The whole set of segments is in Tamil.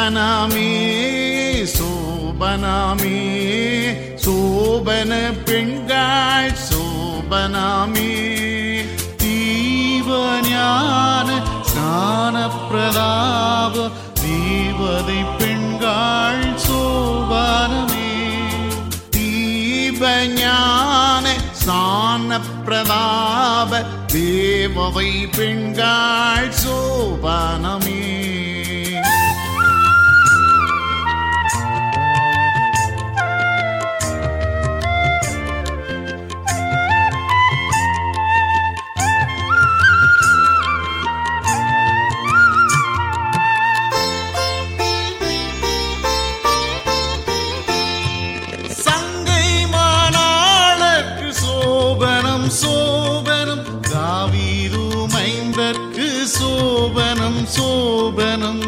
சோபனமே சோபனமே சோபன பெண்கள் சோபனமே தீவஞான ஸ்நான பிரதாப தேவதை பெண்கள் சோபனமே தீபஞான ஸ்நான பிரதாப தேவவை பெண்கள் சோபனமே சங்கை மாநாளர்க்கு சோபனம் சோபனம் தாவீது மைந்தர்க்கு சோபனம் சோபனம்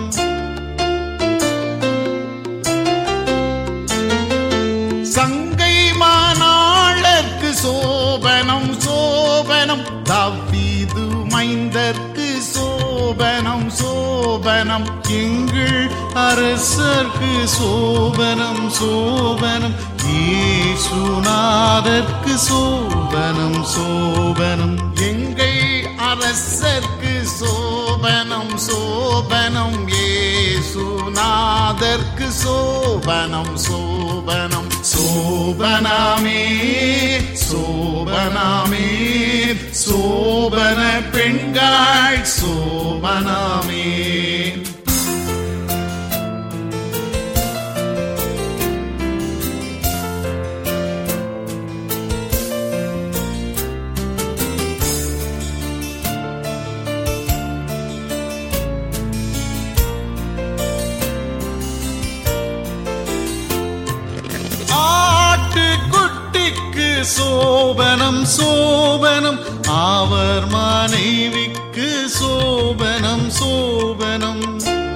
சங்கை மாநாளர்க்கு சோபனம் சோபனம் தாவீது மைந்தர்க்கு சோபனம் சோபனம் எங்கள் அரசர்க்கு சோபனம் சோபனம் ஈசுநாதர்க்கு சோபனம் சோபனம் எங்கள் அரசர்க்கு சோபனம் சோபனம் ஏசுநாதர்க்கு சோபனம் சோபனம் சோபனமே சோபனமே சோபன பெண்கள் சோபனமே ஆட்டுக்குட்டிக்கு சோபனம் சோபனம் அவர் மனைவிக்கு சோபனம் சோபனம்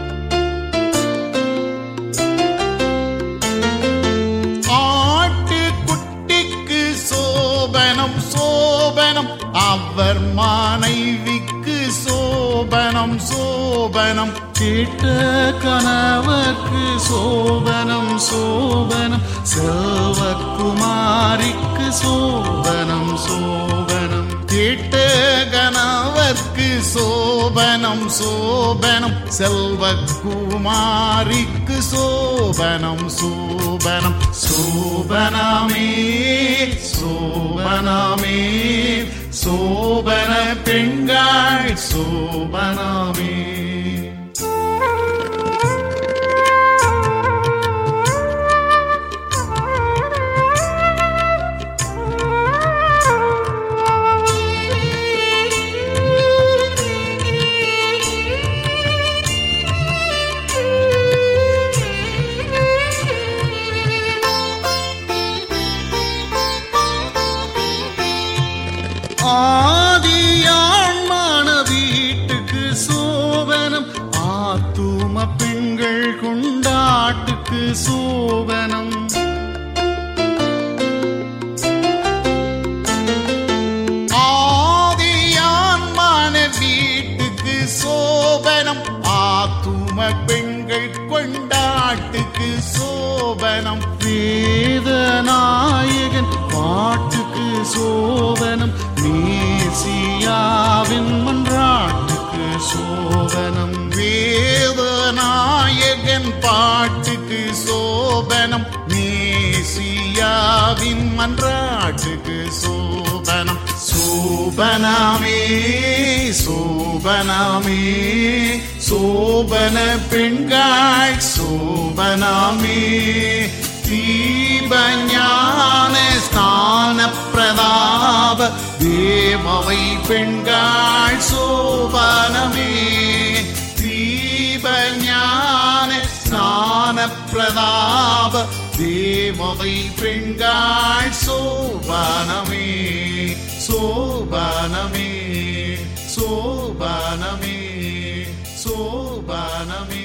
ஆட்டுக்குட்டிக்கு சோபனம் சோபனம் அவர் மனைவிக்கு சோபனம் சோபனம் கேட்ட கணவர்க்கு சோபனம் சோபனம் செல்வக்குமாரிக்கு சோபனம் சோபனம் கேட்ட கணவர்க்கு சோபனம் சோபனம் செல்வக்குமாரிக்கு சோபனம் சோபனம் சோபனமே சோபனமே சோபன பெண்கள் சோபனமே ஆதியாண்மான வீட்டுக்கு சோபனம் ஆத்தும பெண்கள் கொண்டாட்டுக்கு சோபனம் ஆதியான்மான வீட்டுக்கு சோபனம் ஆத்தும பெண்கள் கொண்டாட்டுக்கு சோபனம் வேதநாயகன் பாட்டுக்கு சோபனம் மேசியாவின் மன்றாட்டுக்கு சோபனம் வேதநாயகன் பாட்டுக்கு சோபனம் மேசியாவின் மன்றாட்டுக்கு சோபனம் சோபனமே சோபனமே சோபன பெண்கள் சோபனமே தீபஞான ஸ்நான பிரதாப தேவவை பெண்கள் சோபனமே தீபஞான ஸ்நான பிரதாப தேவவை பெண்கள் சோபனமே சோபனமே சோபனமே சோபனமே